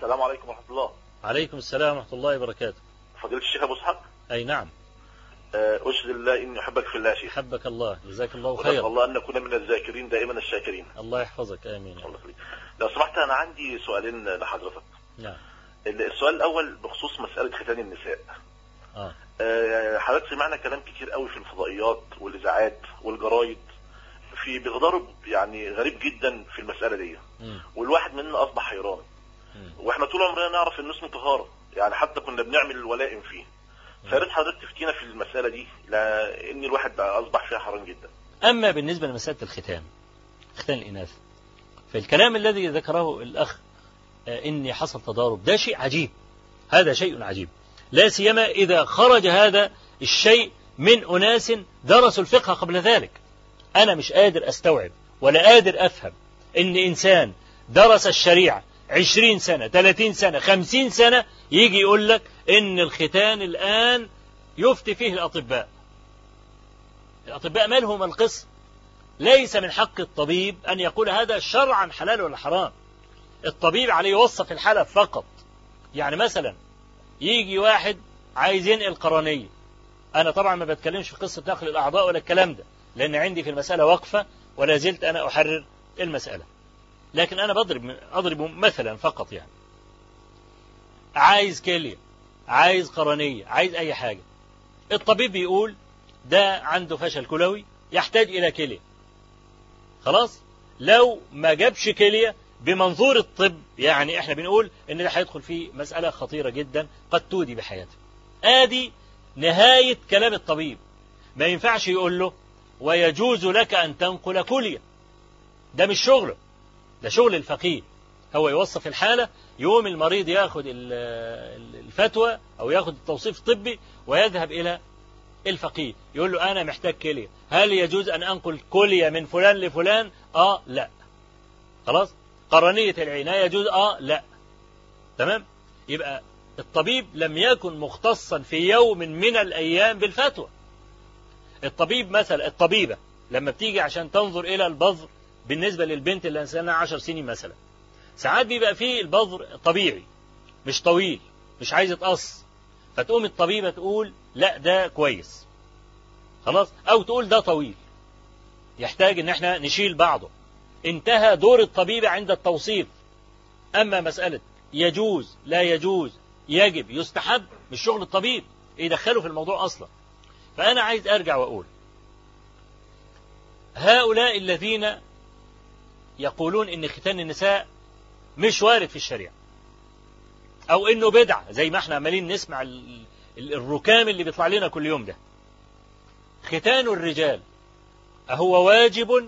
السلام عليكم ورحمة الله عليكم السلام ورحمة الله وبركاته فضيلة الشيخ أبو إسحاق أي نعم آه، أشهد الله إني أحبك في الله شيخ حبك الله جزاك الله ونسأل خيرا الله أن نكون من الذاكرين دائما الشاكرين الله يحفظك آمين الله يخليك. لو سمحت أنا عندي سؤالين لحضرتك نعم السؤال الأول بخصوص مسألة ختان النساء آه. آه، حضرتك سمعنا كلام كتير قوي في الفضائيات والإذاعات والجرايد في بتضارب يعني غريب جدا في المسألة دي مم. والواحد مننا أصبح حيران مم. واحنا طول عمرنا نعرف ان اسمه طهارة يعني حتى كنا بنعمل الولائم فيه فياريت حضرتك تفتينا في المسألة دي لأن الواحد بقى أصبح فيها حرام جدا أما بالنسبة لمسألة الختان ختان الإناث فالكلام الذي ذكره الأخ آه، إني حصل تضارب ده شيء عجيب هذا شيء عجيب لا سيما إذا خرج هذا الشيء من أناس درسوا الفقه قبل ذلك أنا مش قادر أستوعب ولا قادر أفهم إن إنسان درس الشريعة عشرين سنة ثلاثين سنة خمسين سنة يجي يقول لك إن الختان الآن يفتي فيه الأطباء الأطباء مالهم القصة ليس من حق الطبيب أن يقول هذا شرعا حلال ولا حرام الطبيب عليه يوصف الحالة فقط يعني مثلا يجي واحد عايز ينقل قرنية أنا طبعا ما بتكلمش في قصة نقل الأعضاء ولا الكلام ده لأن عندي في المسألة وقفة ولا زلت أنا أحرر المسألة لكن أنا بضرب أضرب مثلا فقط يعني عايز كلية عايز قرنية عايز أي حاجة الطبيب بيقول ده عنده فشل كلوي يحتاج إلى كلية خلاص لو ما جابش كلية بمنظور الطب يعني احنا بنقول ان ده هيدخل في مسألة خطيرة جدا قد تودي بحياته ادي نهاية كلام الطبيب ما ينفعش يقول له ويجوز لك ان تنقل كلية ده مش شغله ده شغل الفقيه هو يوصف الحالة يوم المريض ياخد ال- ال- الفتوى او ياخد التوصيف الطبي ويذهب الى الفقيه يقول له انا محتاج كلية هل يجوز ان انقل كلية من فلان لفلان اه لا خلاص قرنية العناية يجوز اه لا تمام يبقى الطبيب لم يكن مختصا في يوم من الايام بالفتوى الطبيب مثلا الطبيبة لما بتيجي عشان تنظر الى البذر بالنسبة للبنت اللي سنها عشر سنين مثلا ساعات بيبقى فيه البذر طبيعي مش طويل مش عايز يتقص فتقوم الطبيبة تقول لا ده كويس خلاص او تقول ده طويل يحتاج ان احنا نشيل بعضه انتهى دور الطبيب عند التوصيف اما مسألة يجوز لا يجوز يجب يستحب مش شغل الطبيب يدخله في الموضوع اصلا فانا عايز ارجع واقول هؤلاء الذين يقولون ان ختان النساء مش وارد في الشريعة او انه بدعة زي ما احنا عمالين نسمع ال- ال- الركام اللي بيطلع لنا كل يوم ده ختان الرجال أهو واجب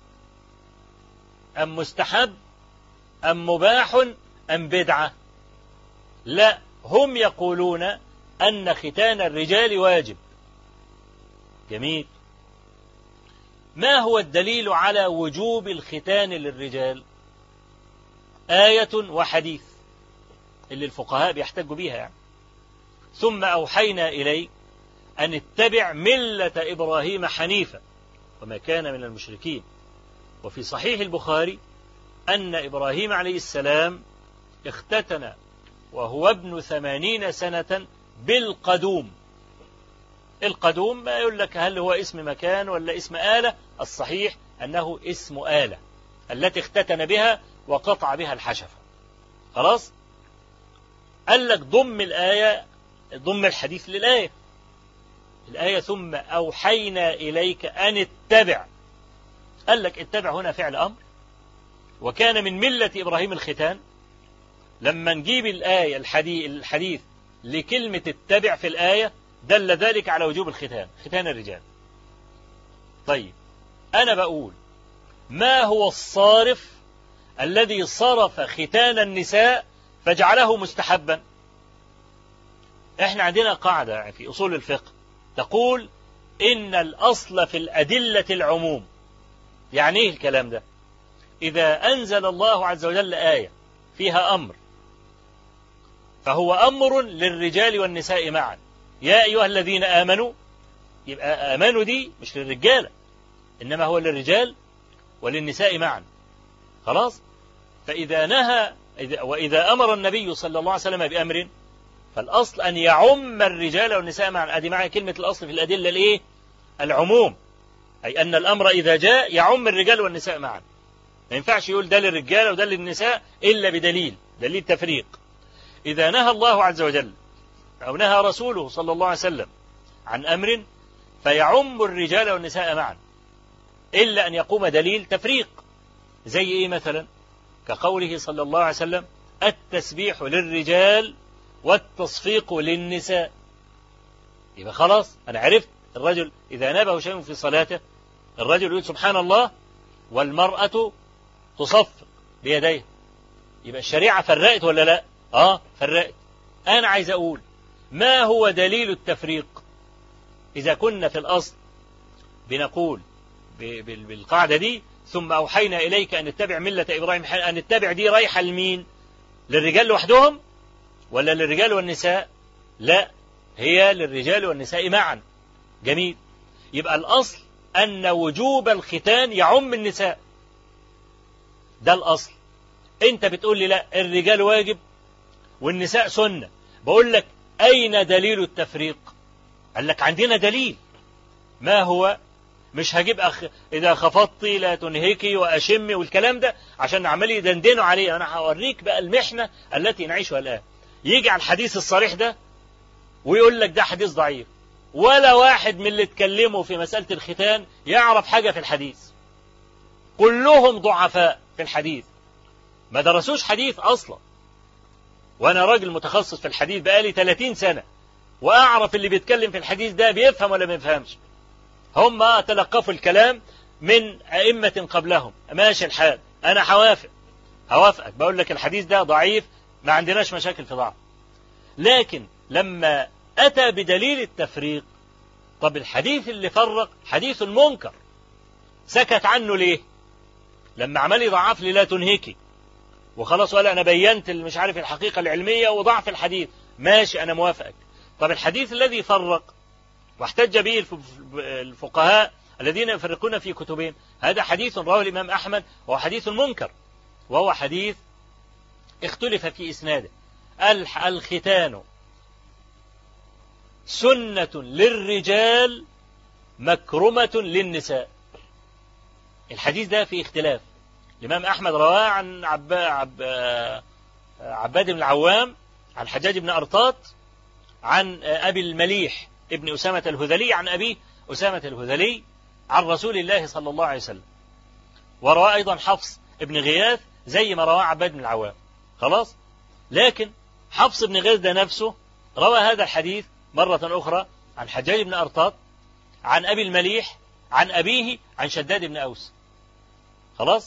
أم مستحب أم مباح أم بدعة لا هم يقولون أن ختان الرجال واجب جميل ما هو الدليل على وجوب الختان للرجال آية وحديث اللي الفقهاء بيحتجوا بيها يعني ثم أوحينا إليك أن اتبع ملة إبراهيم حنيفا وما كان من المشركين وفي صحيح البخاري أن إبراهيم عليه السلام اختتن وهو ابن ثمانين سنة بالقدوم القدوم ما يقول لك هل هو اسم مكان ولا اسم آلة الصحيح أنه اسم آلة التي اختتن بها وقطع بها الحشفة خلاص قال لك ضم الآية ضم الحديث للآية الآية ثم أوحينا إليك أن اتبع قال لك اتبع هنا فعل أمر وكان من ملة إبراهيم الختان لما نجيب الآية الحديث, الحديث لكلمة اتبع في الآية دل ذلك على وجوب الختان ختان الرجال طيب أنا بقول ما هو الصارف الذي صرف ختان النساء فجعله مستحبا احنا عندنا قاعدة في أصول الفقه تقول إن الأصل في الأدلة العموم يعني إيه الكلام ده إذا أنزل الله عز وجل آية فيها أمر فهو أمر للرجال والنساء معا يا أيها الذين آمنوا يبقى آمنوا دي مش للرجالة إنما هو للرجال وللنساء معا خلاص فإذا نهى إذا وإذا أمر النبي صلى الله عليه وسلم بأمر فالأصل أن يعم الرجال والنساء معا أدي معي كلمة الأصل في الأدلة الإيه العموم أي أن الأمر إذا جاء يعم الرجال والنساء معا ما ينفعش يقول ده للرجال وده للنساء إلا بدليل دليل تفريق إذا نهى الله عز وجل أو نهى رسوله صلى الله عليه وسلم عن أمر فيعم الرجال والنساء معا إلا أن يقوم دليل تفريق زي إيه مثلا كقوله صلى الله عليه وسلم التسبيح للرجال والتصفيق للنساء يبقى خلاص أنا عرفت الرجل إذا نبه شيء في صلاته الرجل يقول سبحان الله والمرأة تصفق بيديها يبقى الشريعة فرقت ولا لا آه فرقت أنا عايز أقول ما هو دليل التفريق إذا كنا في الأصل بنقول بالقاعدة دي ثم أوحينا إليك أن نتبع ملة إبراهيم أن نتبع دي رايحة لمين للرجال لوحدهم ولا للرجال والنساء لا هي للرجال والنساء معا جميل يبقى الأصل أن وجوب الختان يعم النساء ده الأصل أنت بتقول لي لا الرجال واجب والنساء سنة بقول لك أين دليل التفريق قال لك عندنا دليل ما هو مش هجيب أخ... إذا خفضت لا تنهكي وأشمي والكلام ده عشان عمال يدندنوا عليه أنا هوريك بقى المحنة التي نعيشها الآن يجي على الحديث الصريح ده ويقول لك ده حديث ضعيف ولا واحد من اللي اتكلموا في مسألة الختان يعرف حاجة في الحديث كلهم ضعفاء في الحديث ما درسوش حديث أصلا وأنا راجل متخصص في الحديث بقالي 30 سنة وأعرف اللي بيتكلم في الحديث ده بيفهم ولا ما بيفهمش هم تلقفوا الكلام من أئمة قبلهم ماشي الحال أنا هوافق هوافقك بقول لك الحديث ده ضعيف ما عندناش مشاكل في ضعف لكن لما أتى بدليل التفريق طب الحديث اللي فرق حديث منكر سكت عنه ليه لما عمال يضعف لي لا تنهكي وخلاص ولا أنا بينت مش عارف الحقيقة العلمية وضعف الحديث ماشي أنا موافقك طب الحديث الذي فرق واحتج به الفقهاء الذين يفرقون في كتبهم هذا حديث رواه الإمام أحمد وهو حديث منكر وهو حديث اختلف في إسناده الختان سنة للرجال مكرمة للنساء الحديث ده في اختلاف الإمام أحمد رواه عن عب... عب... عباد بن العوام عن حجاج بن أرطاط عن أبي المليح ابن أسامة الهذلي عن أبيه أسامة الهذلي عن رسول الله صلى الله عليه وسلم وروى أيضا حفص ابن غياث زي ما رواه عباد بن العوام خلاص لكن حفص بن غياث ده نفسه روى هذا الحديث مرة أخرى عن حجاج بن أرطاط عن أبي المليح عن أبيه عن شداد بن أوس خلاص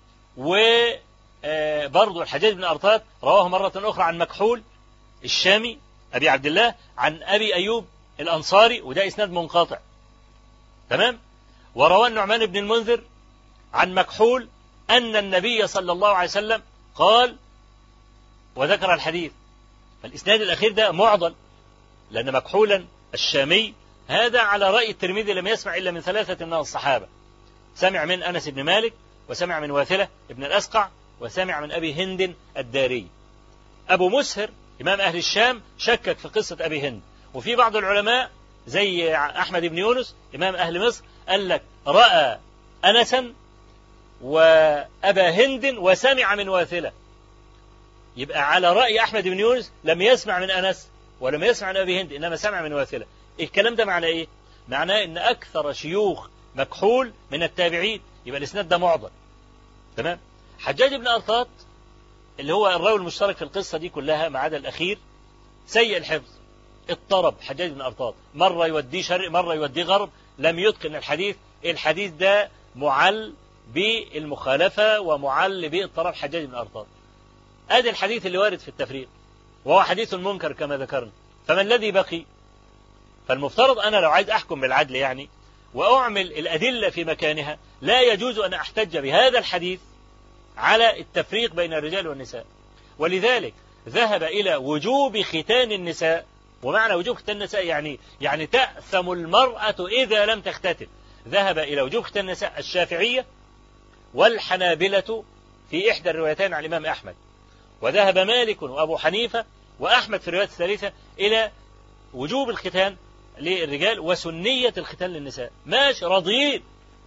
وبرضه الحجاج بن أرطاط رواه مرة أخرى عن مكحول الشامي أبي عبد الله عن أبي أيوب الأنصاري وده إسناد منقطع تمام وروى النعمان بن المنذر عن مكحول أن النبي صلى الله عليه وسلم قال وذكر الحديث فالإسناد الأخير ده معضل لأن مكحولا الشامي هذا على رأي الترمذي لم يسمع إلا من ثلاثة من الصحابة سمع من أنس بن مالك وسمع من واثلة ابن الأسقع وسمع من أبي هند الداري أبو مسهر إمام أهل الشام شكك في قصة أبي هند وفي بعض العلماء زي أحمد بن يونس إمام أهل مصر قال لك رأى أنسا وأبا هند وسمع من واثلة يبقى على رأي أحمد بن يونس لم يسمع من أنس ولم يسمع من أبي هند إنما سمع من واثلة الكلام ده معناه إيه معناه إن أكثر شيوخ مكحول من التابعين يبقى الإسناد ده معضل تمام حجاج بن أرطاط اللي هو الراوي المشترك في القصة دي كلها ما عدا الأخير سيء الحفظ اضطرب حجاج بن أرطاط مرة يوديه شرق مرة يوديه غرب لم يتقن الحديث الحديث ده معل بالمخالفة ومعل باضطراب حجاج بن أرطاط ادي الحديث اللي وارد في التفريق وهو حديث منكر كما ذكرنا فما الذي بقي فالمفترض أنا لو عايز أحكم بالعدل يعني وأعمل الأدلة في مكانها لا يجوز أن أحتج بهذا الحديث على التفريق بين الرجال والنساء ولذلك ذهب إلى وجوب ختان النساء ومعنى وجوب ختان النساء يعني يعني تأثم المرأة إذا لم تختتن ذهب إلى وجوب ختان النساء الشافعية والحنابلة في إحدى الروايتين عن الإمام أحمد وذهب مالك وأبو حنيفة وأحمد في الرواية الثالثة إلى وجوب الختان للرجال وسنية الختان للنساء ماشي راضيين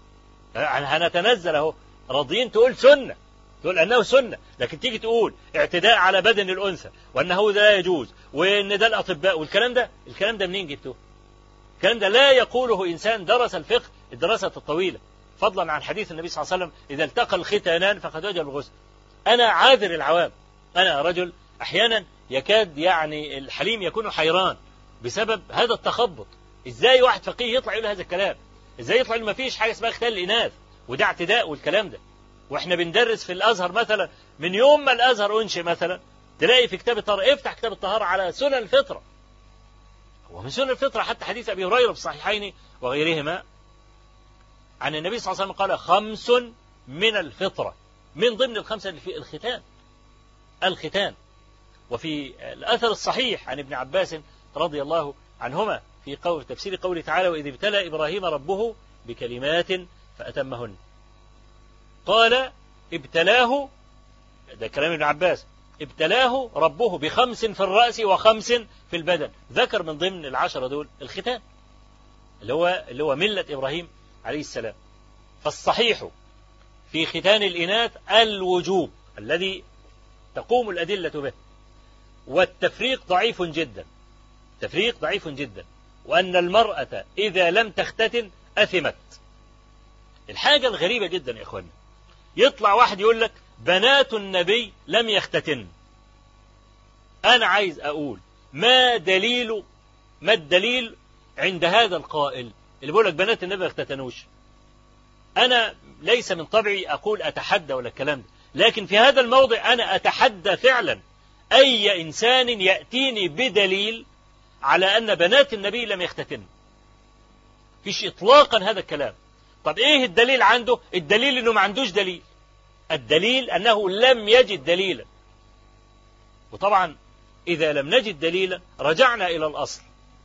هنتنزل اهو راضيين تقول سنة تقول أنه سنة لكن تيجي تقول اعتداء على بدن الأنثى وأنه لا يجوز وأن ده الأطباء والكلام ده الكلام ده منين جبتوه الكلام ده لا يقوله إنسان درس الفقه الدراسة الطويلة فضلا عن حديث النبي صلى الله عليه وسلم إذا التقى الختانان فقد وجب الغسل أنا عاذر العوام أنا رجل أحيانا يكاد يعني الحليم يكون حيران بسبب هذا التخبط إزاي واحد فقيه يطلع يقول هذا الكلام إزاي يطلع ما فيش حاجة اسمها اختيار الإناث وده اعتداء والكلام ده واحنا بندرس في الازهر مثلا من يوم ما الازهر انشئ مثلا تلاقي في كتاب الطهارة افتح كتاب الطهارة على سنن الفطرة ومن سنن الفطرة حتى حديث أبي هريرة في الصحيحين وغيرهما عن النبي صلى الله عليه وسلم قال خمس من الفطرة من ضمن الخمسة اللي في الختان الختان وفي الأثر الصحيح عن ابن عباس رضي الله عنهما في قول تفسير قوله تعالى وإذ ابتلى إبراهيم ربه بكلمات فأتمهن قال ابتلاه ده كلام ابن عباس ابتلاه ربه بخمس في الرأس وخمس في البدن ذكر من ضمن العشرة دول الختان اللي هو اللي هو ملة إبراهيم عليه السلام فالصحيح في ختان الإناث الوجوب الذي تقوم الأدلة به والتفريق ضعيف جدا تفريق ضعيف جدا وأن المرأة إذا لم تختتن أثمت الحاجة الغريبة جدا يا إخواني يطلع واحد يقول لك بنات النبي لم يختتن أنا عايز أقول ما دليل ما الدليل عند هذا القائل اللي بيقول لك بنات النبي ما يختتنوش أنا ليس من طبعي أقول أتحدى ولا الكلام ده لكن في هذا الموضع أنا أتحدى فعلا أي إنسان يأتيني بدليل على أن بنات النبي لم يختتن فيش إطلاقا هذا الكلام طب إيه الدليل عنده الدليل أنه ما عندوش دليل الدليل أنه لم يجد دليلا وطبعا إذا لم نجد دليلا رجعنا إلى الأصل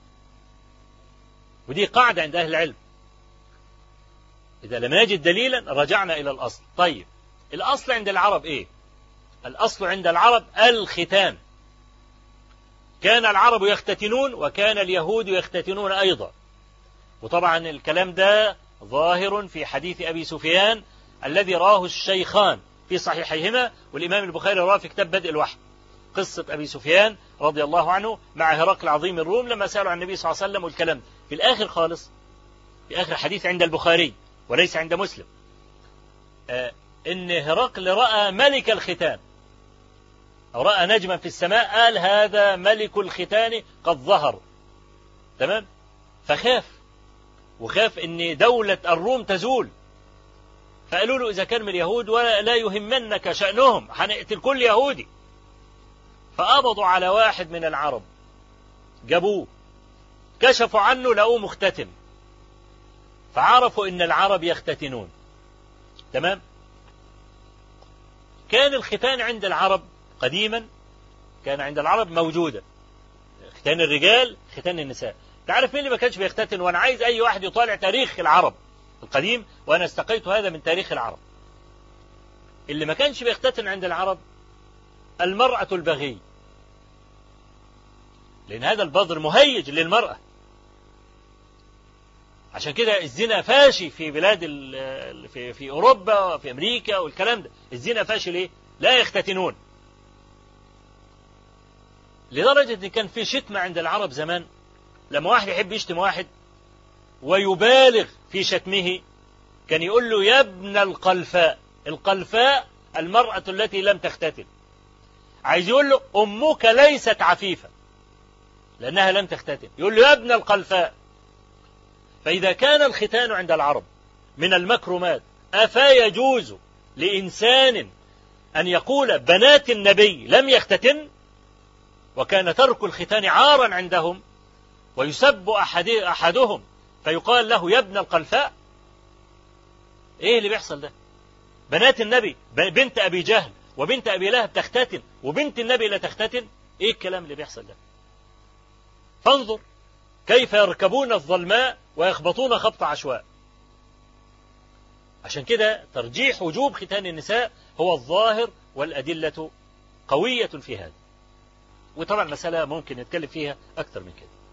ودي قاعدة عند أهل العلم إذا لم نجد دليلا رجعنا إلى الأصل طيب الأصل عند العرب إيه الأصل عند العرب الختان كان العرب يختتنون وكان اليهود يختتنون أيضا وطبعا الكلام ده ظاهر في حديث أبي سفيان الذي راه الشيخان في صحيحيهما والإمام البخاري رواه في كتاب بدء الوحي قصة أبي سفيان رضي الله عنه مع هرقل عظيم الروم لما سألوا عن النبي صلى الله عليه وسلم والكلام في الآخر خالص في آخر حديث عند البخاري وليس عند مسلم آه إن هرقل رأى ملك الختان أو رأى نجما في السماء قال هذا ملك الختان قد ظهر تمام فخاف وخاف ان دولة الروم تزول فقالوا له إذا كان من اليهود ولا يهمنك شأنهم هنقتل كل يهودي فقبضوا على واحد من العرب جابوه كشفوا عنه لقوه مختتن فعرفوا ان العرب يختتنون تمام كان الختان عند العرب قديما كان عند العرب موجودا ختان الرجال ختان النساء تعرف مين اللي ما كانش بيختتن وانا عايز اي واحد يطالع تاريخ العرب القديم وانا استقيت هذا من تاريخ العرب اللي ما كانش بيختتن عند العرب المرأة البغي لأن هذا البذر مهيج للمرأة عشان كده الزنا فاشي في بلاد في في اوروبا وفي امريكا والكلام ده الزنا فاشي ليه؟ لا يختتنون لدرجة ان كان في شتمة عند العرب زمان لما واحد يحب يشتم واحد ويبالغ في شتمه كان يقول له يا ابن القلفاء القلفاء المرأة التي لم تختتن عايز يقول له أمك ليست عفيفة لأنها لم تختتن يقول له يا ابن القلفاء فإذا كان الختان عند العرب من المكرمات أفا يجوز لإنسان أن يقول بنات النبي لم يختتن وكان ترك الختان عارا عندهم ويسب أحد أحدهم فيقال له يا ابن القلفاء ايه اللي بيحصل ده بنات النبي بنت ابي جهل وبنت ابي لهب تختتن وبنت النبي لا تختتن ايه الكلام اللي بيحصل ده فانظر كيف يركبون الظلماء ويخبطون خبط عشواء عشان كده ترجيح وجوب ختان النساء هو الظاهر والأدلة قوية في هذا وطبعا المسألة ممكن نتكلم فيها أكثر من كده